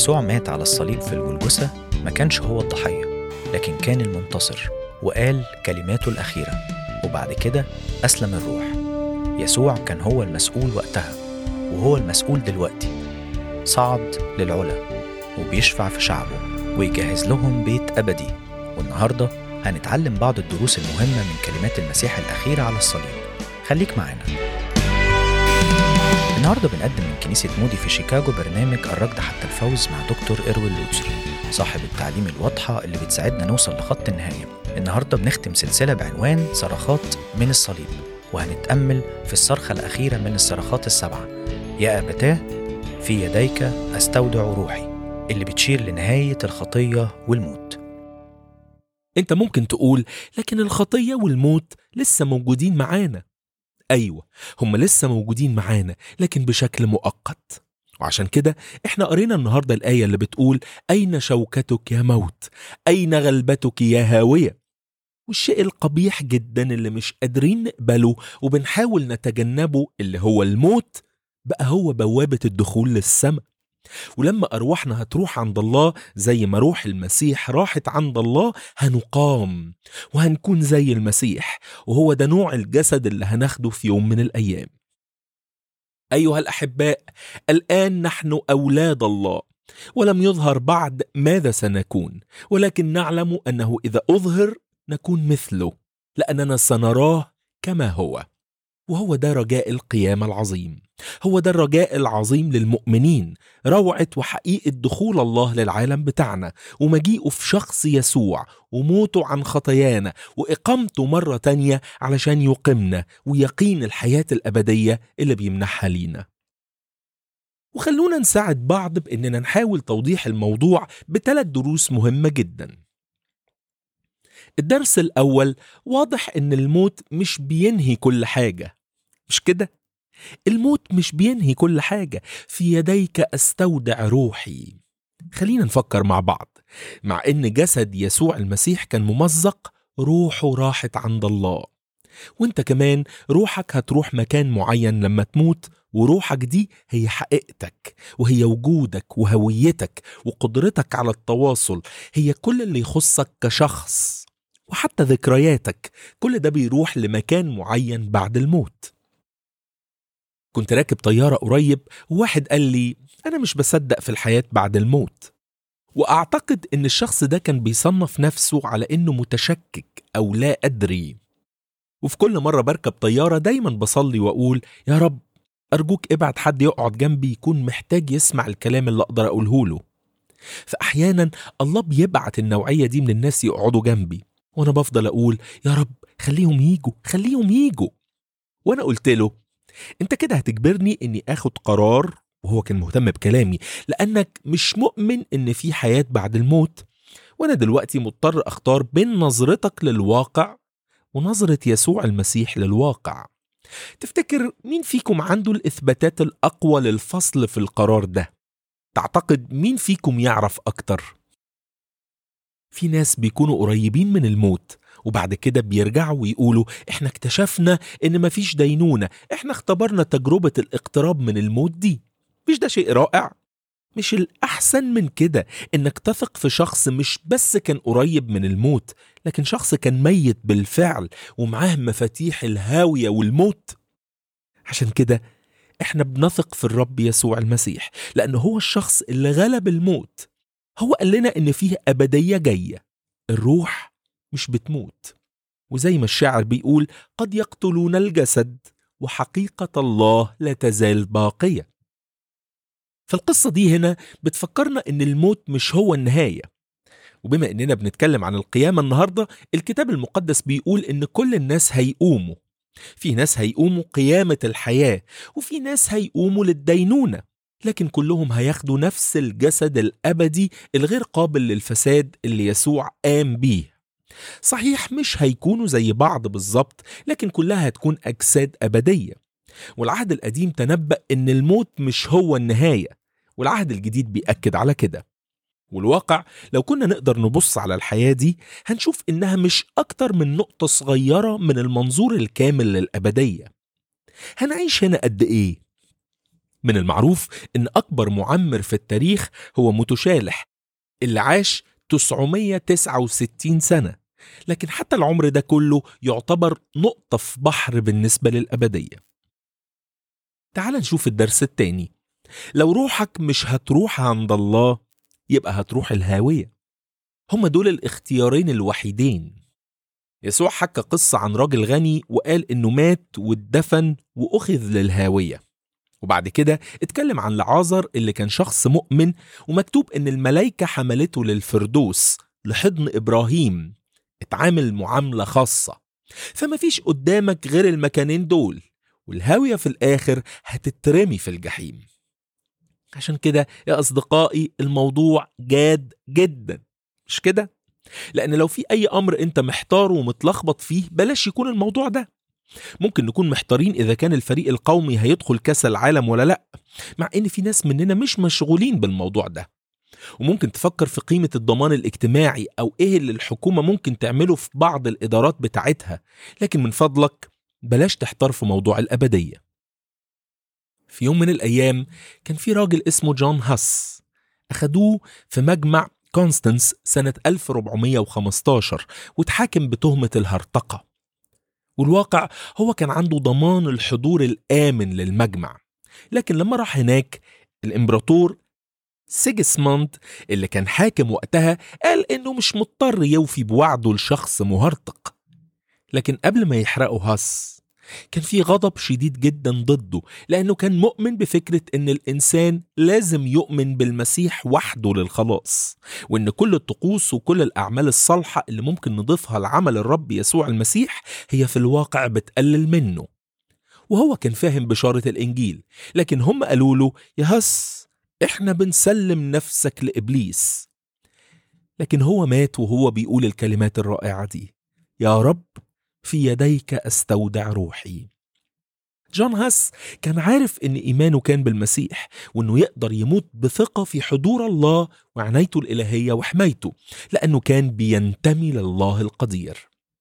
يسوع مات على الصليب في الجلجثة ما كانش هو الضحية لكن كان المنتصر وقال كلماته الأخيرة وبعد كده أسلم الروح يسوع كان هو المسؤول وقتها وهو المسؤول دلوقتي صعد للعلا وبيشفع في شعبه ويجهز لهم بيت أبدي والنهاردة هنتعلم بعض الدروس المهمة من كلمات المسيح الأخيرة على الصليب خليك معانا النهارده بنقدم من كنيسة مودي في شيكاغو برنامج الركض حتى الفوز مع دكتور إروين لوتسر صاحب التعليم الواضحة اللي بتساعدنا نوصل لخط النهاية النهارده بنختم سلسلة بعنوان صرخات من الصليب وهنتأمل في الصرخة الأخيرة من الصرخات السبعة يا أبتاه في يديك أستودع روحي اللي بتشير لنهاية الخطية والموت انت ممكن تقول لكن الخطية والموت لسه موجودين معانا ايوه هم لسه موجودين معانا لكن بشكل مؤقت وعشان كده احنا قرينا النهارده الايه اللي بتقول اين شوكتك يا موت اين غلبتك يا هاويه والشيء القبيح جدا اللي مش قادرين نقبله وبنحاول نتجنبه اللي هو الموت بقى هو بوابه الدخول للسماء ولما أرواحنا هتروح عند الله زي ما روح المسيح راحت عند الله هنقام وهنكون زي المسيح وهو ده نوع الجسد اللي هناخده في يوم من الأيام أيها الأحباء الآن نحن أولاد الله ولم يظهر بعد ماذا سنكون ولكن نعلم أنه إذا أظهر نكون مثله لأننا سنراه كما هو وهو ده رجاء القيامة العظيم هو ده الرجاء العظيم للمؤمنين روعة وحقيقة دخول الله للعالم بتاعنا ومجيئه في شخص يسوع وموته عن خطايانا وإقامته مرة تانية علشان يقيمنا ويقين الحياة الأبدية اللي بيمنحها لينا وخلونا نساعد بعض بإننا نحاول توضيح الموضوع بثلاث دروس مهمة جدا الدرس الأول واضح إن الموت مش بينهي كل حاجة مش كده؟ الموت مش بينهي كل حاجة في يديك أستودع روحي خلينا نفكر مع بعض مع إن جسد يسوع المسيح كان ممزق روحه راحت عند الله وانت كمان روحك هتروح مكان معين لما تموت وروحك دي هي حقيقتك وهي وجودك وهويتك وقدرتك على التواصل هي كل اللي يخصك كشخص وحتى ذكرياتك كل ده بيروح لمكان معين بعد الموت كنت راكب طيارة قريب وواحد قال لي أنا مش بصدق في الحياة بعد الموت وأعتقد إن الشخص ده كان بيصنف نفسه على إنه متشكك أو لا أدري وفي كل مرة بركب طيارة دايما بصلي وأقول يا رب أرجوك ابعت حد يقعد جنبي يكون محتاج يسمع الكلام اللي أقدر أقوله له فأحيانا الله بيبعت النوعية دي من الناس يقعدوا جنبي وأنا بفضل أقول يا رب خليهم يجوا خليهم يجوا وأنا قلت له انت كده هتجبرني اني اخد قرار وهو كان مهتم بكلامي لانك مش مؤمن ان في حياه بعد الموت وانا دلوقتي مضطر اختار بين نظرتك للواقع ونظره يسوع المسيح للواقع تفتكر مين فيكم عنده الاثباتات الاقوى للفصل في القرار ده تعتقد مين فيكم يعرف اكتر في ناس بيكونوا قريبين من الموت وبعد كده بيرجعوا ويقولوا احنا اكتشفنا ان مفيش دينونة احنا اختبرنا تجربة الاقتراب من الموت دي مش ده شيء رائع؟ مش الأحسن من كده إنك تثق في شخص مش بس كان قريب من الموت لكن شخص كان ميت بالفعل ومعاه مفاتيح الهاوية والموت عشان كده احنا بنثق في الرب يسوع المسيح لأنه هو الشخص اللي غلب الموت هو قال لنا إن فيه أبدية جاية الروح مش بتموت وزي ما الشاعر بيقول قد يقتلون الجسد وحقيقة الله لا تزال باقية فالقصة دي هنا بتفكرنا إن الموت مش هو النهاية وبما إننا بنتكلم عن القيامة النهاردة الكتاب المقدس بيقول إن كل الناس هيقوموا في ناس هيقوموا قيامة الحياة وفي ناس هيقوموا للدينونة لكن كلهم هياخدوا نفس الجسد الأبدي الغير قابل للفساد اللي يسوع قام بيه صحيح مش هيكونوا زي بعض بالظبط لكن كلها هتكون أجساد أبدية والعهد القديم تنبأ إن الموت مش هو النهاية والعهد الجديد بيأكد على كده والواقع لو كنا نقدر نبص على الحياة دي هنشوف إنها مش أكتر من نقطة صغيرة من المنظور الكامل للأبدية هنعيش هنا قد إيه؟ من المعروف إن أكبر معمر في التاريخ هو متشالح اللي عاش 969 سنة لكن حتى العمر ده كله يعتبر نقطة في بحر بالنسبة للأبدية تعال نشوف الدرس التاني لو روحك مش هتروح عند الله يبقى هتروح الهاوية هما دول الاختيارين الوحيدين يسوع حكى قصة عن راجل غني وقال إنه مات واتدفن وأخذ للهاوية وبعد كده اتكلم عن لعازر اللي كان شخص مؤمن ومكتوب إن الملايكة حملته للفردوس لحضن إبراهيم اتعامل معاملة خاصة فما فيش قدامك غير المكانين دول والهاوية في الآخر هتترمي في الجحيم عشان كده يا أصدقائي الموضوع جاد جدا مش كده؟ لأن لو في أي أمر أنت محتار ومتلخبط فيه بلاش يكون الموضوع ده ممكن نكون محتارين إذا كان الفريق القومي هيدخل كأس العالم ولا لأ مع إن في ناس مننا مش مشغولين بالموضوع ده وممكن تفكر في قيمة الضمان الاجتماعي أو إيه اللي الحكومة ممكن تعمله في بعض الإدارات بتاعتها لكن من فضلك بلاش تحتار في موضوع الأبدية في يوم من الأيام كان في راجل اسمه جون هاس أخدوه في مجمع كونستانس سنة 1415 واتحاكم بتهمة الهرطقة والواقع هو كان عنده ضمان الحضور الآمن للمجمع لكن لما راح هناك الإمبراطور سيجسموند اللي كان حاكم وقتها قال إنه مش مضطر يوفي بوعده لشخص مهرطق لكن قبل ما يحرقوا هاس كان في غضب شديد جدا ضده لأنه كان مؤمن بفكرة إن الإنسان لازم يؤمن بالمسيح وحده للخلاص وإن كل الطقوس وكل الأعمال الصالحة اللي ممكن نضيفها لعمل الرب يسوع المسيح هي في الواقع بتقلل منه وهو كان فاهم بشارة الإنجيل لكن هم قالوا له يا هس إحنا بنسلم نفسك لإبليس لكن هو مات وهو بيقول الكلمات الرائعة دي يا رب في يديك استودع روحي جون هاس كان عارف ان ايمانه كان بالمسيح وانه يقدر يموت بثقه في حضور الله وعنايته الالهيه وحمايته لانه كان بينتمي لله القدير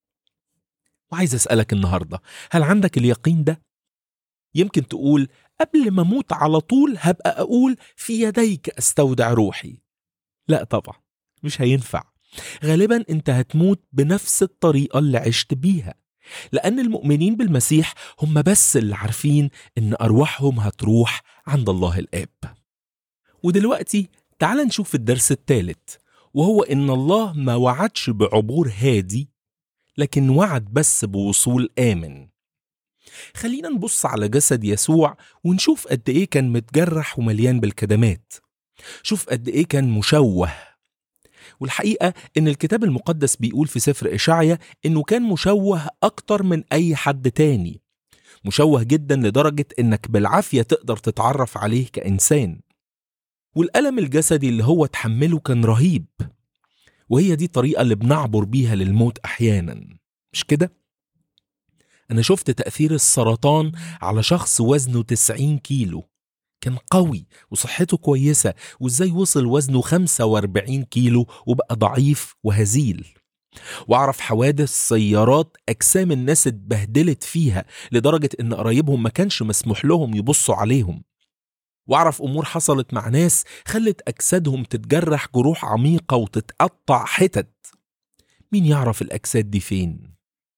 وعايز اسالك النهارده هل عندك اليقين ده يمكن تقول قبل ما اموت على طول هبقى اقول في يديك استودع روحي لا طبعا مش هينفع غالبا انت هتموت بنفس الطريقة اللي عشت بيها لأن المؤمنين بالمسيح هم بس اللي عارفين إن أرواحهم هتروح عند الله الآب ودلوقتي تعال نشوف الدرس الثالث وهو إن الله ما وعدش بعبور هادي لكن وعد بس بوصول آمن خلينا نبص على جسد يسوع ونشوف قد إيه كان متجرح ومليان بالكدمات شوف قد إيه كان مشوه والحقيقة إن الكتاب المقدس بيقول في سفر إشعيا إنه كان مشوه أكتر من أي حد تاني مشوه جدا لدرجة إنك بالعافية تقدر تتعرف عليه كإنسان والألم الجسدي اللي هو تحمله كان رهيب وهي دي الطريقة اللي بنعبر بيها للموت أحيانا مش كده؟ أنا شفت تأثير السرطان على شخص وزنه 90 كيلو كان قوي وصحته كويسة وازاي وصل وزنه 45 كيلو وبقى ضعيف وهزيل واعرف حوادث سيارات اجسام الناس اتبهدلت فيها لدرجة ان قرايبهم ما كانش مسموح لهم يبصوا عليهم واعرف امور حصلت مع ناس خلت اجسادهم تتجرح جروح عميقة وتتقطع حتت مين يعرف الاجساد دي فين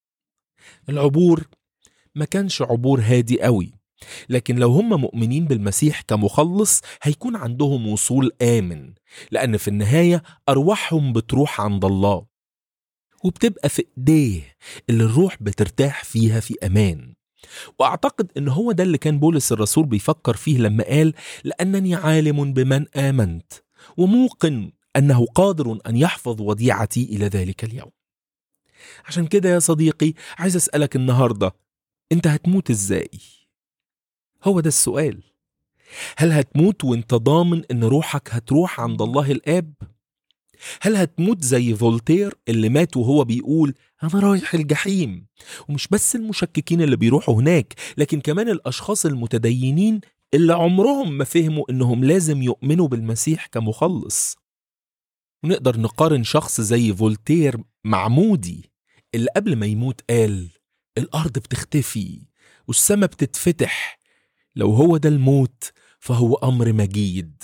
العبور ما كانش عبور هادي قوي لكن لو هم مؤمنين بالمسيح كمخلص هيكون عندهم وصول آمن لأن في النهاية أرواحهم بتروح عند الله وبتبقى في إيديه اللي الروح بترتاح فيها في أمان وأعتقد إن هو ده اللي كان بولس الرسول بيفكر فيه لما قال لأنني عالم بمن آمنت وموقن أنه قادر أن يحفظ وديعتي إلى ذلك اليوم عشان كده يا صديقي عايز أسألك النهاردة أنت هتموت إزاي؟ هو ده السؤال هل هتموت وانت ضامن ان روحك هتروح عند الله الاب هل هتموت زي فولتير اللي مات وهو بيقول انا رايح الجحيم ومش بس المشككين اللي بيروحوا هناك لكن كمان الاشخاص المتدينين اللي عمرهم ما فهموا انهم لازم يؤمنوا بالمسيح كمخلص ونقدر نقارن شخص زي فولتير مع مودي اللي قبل ما يموت قال الارض بتختفي والسماء بتتفتح لو هو ده الموت فهو أمر مجيد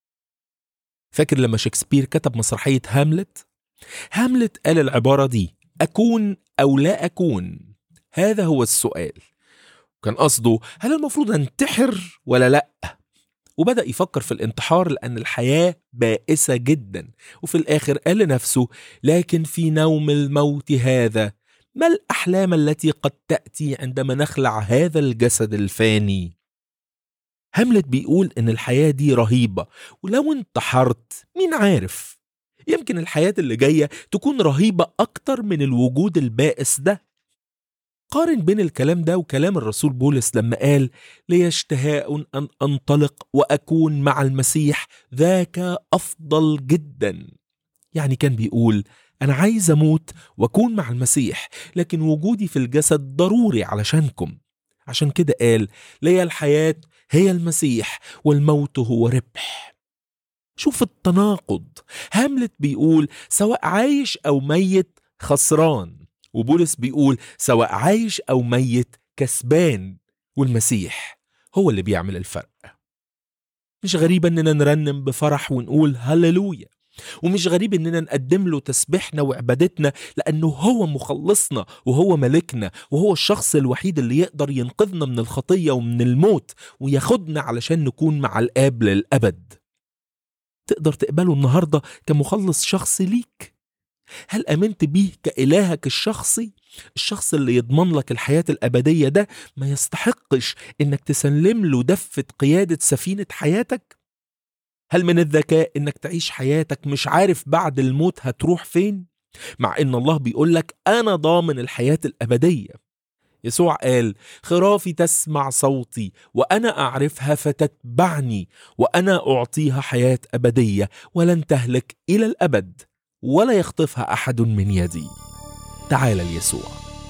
فاكر لما شكسبير كتب مسرحية هاملت؟ هاملت قال العبارة دي أكون أو لا أكون هذا هو السؤال كان قصده هل المفروض أنتحر ولا لأ؟ وبدأ يفكر في الانتحار لأن الحياة بائسة جدا وفي الآخر قال لنفسه لكن في نوم الموت هذا ما الأحلام التي قد تأتي عندما نخلع هذا الجسد الفاني؟ هاملت بيقول إن الحياة دي رهيبة ولو انتحرت مين عارف؟ يمكن الحياة اللي جاية تكون رهيبة أكتر من الوجود البائس ده قارن بين الكلام ده وكلام الرسول بولس لما قال لي اشتهاء أن أنطلق وأكون مع المسيح ذاك أفضل جدا يعني كان بيقول أنا عايز أموت وأكون مع المسيح لكن وجودي في الجسد ضروري علشانكم عشان كده قال لي الحياة هي المسيح والموت هو ربح شوف التناقض هاملت بيقول سواء عايش أو ميت خسران وبولس بيقول سواء عايش أو ميت كسبان والمسيح هو اللي بيعمل الفرق مش غريب اننا نرنم بفرح ونقول هللويا ومش غريب اننا نقدم له تسبيحنا وعبادتنا لانه هو مخلصنا وهو ملكنا وهو الشخص الوحيد اللي يقدر ينقذنا من الخطيه ومن الموت وياخدنا علشان نكون مع الاب للابد تقدر تقبله النهارده كمخلص شخصي ليك هل امنت بيه كالهك الشخصي الشخص اللي يضمن لك الحياه الابديه ده ما يستحقش انك تسلم له دفه قياده سفينه حياتك هل من الذكاء انك تعيش حياتك مش عارف بعد الموت هتروح فين مع ان الله بيقول لك انا ضامن الحياه الابديه يسوع قال خرافي تسمع صوتي وانا اعرفها فتتبعني وانا اعطيها حياه ابديه ولن تهلك الى الابد ولا يخطفها احد من يدي تعال ليسوع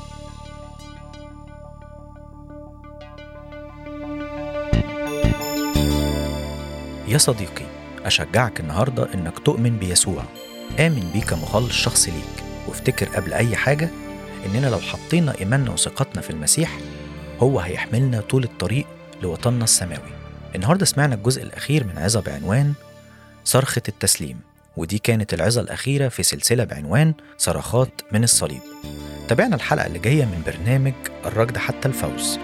يا صديقي أشجعك النهاردة إنك تؤمن بيسوع آمن بيه كمخلص شخصي ليك وافتكر قبل أي حاجة إننا لو حطينا إيماننا وثقتنا في المسيح هو هيحملنا طول الطريق لوطننا السماوي النهاردة سمعنا الجزء الأخير من عظة بعنوان صرخة التسليم ودي كانت العظة الأخيرة في سلسلة بعنوان صرخات من الصليب تابعنا الحلقة اللي جاية من برنامج الركض حتى الفوز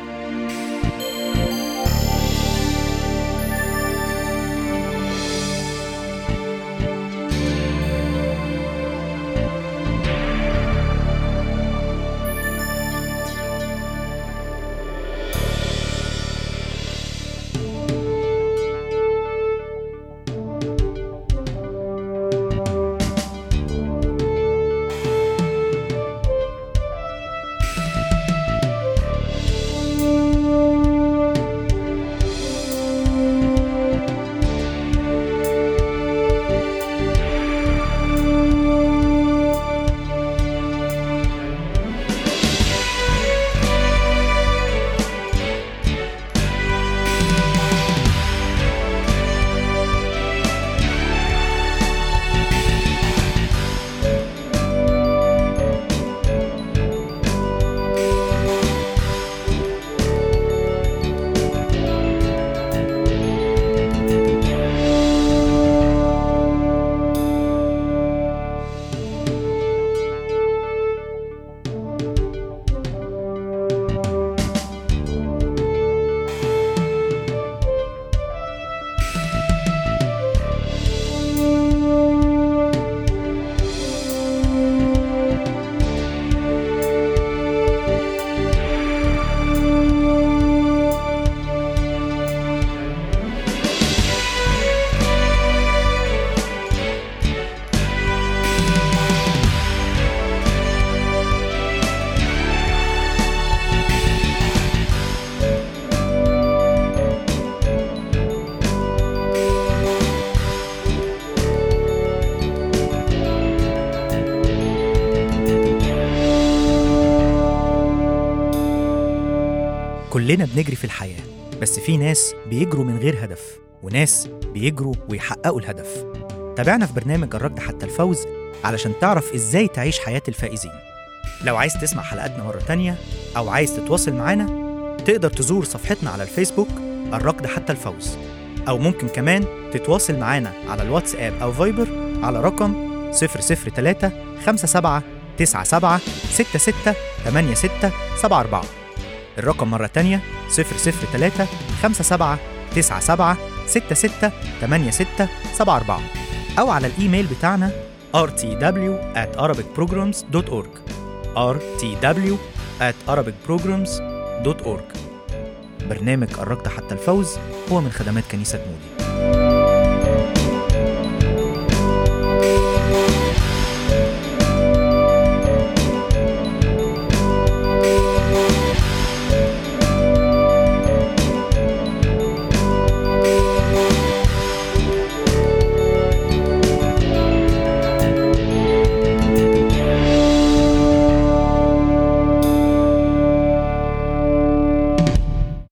كلنا بنجري في الحياة بس في ناس بيجروا من غير هدف وناس بيجروا ويحققوا الهدف تابعنا في برنامج الركض حتى الفوز علشان تعرف ازاي تعيش حياة الفائزين لو عايز تسمع حلقاتنا مرة تانية أو عايز تتواصل معانا تقدر تزور صفحتنا على الفيسبوك الركض حتى الفوز أو ممكن كمان تتواصل معانا على الواتساب أو فايبر على رقم 003 57 97 66 86 74 الرقم مرة تانية 003 57 97 66 86 74 أو على الإيميل بتاعنا rtw at arabicprograms.org rtw at arabicprograms.org برنامج قربت حتى الفوز هو من خدمات كنيسة مودي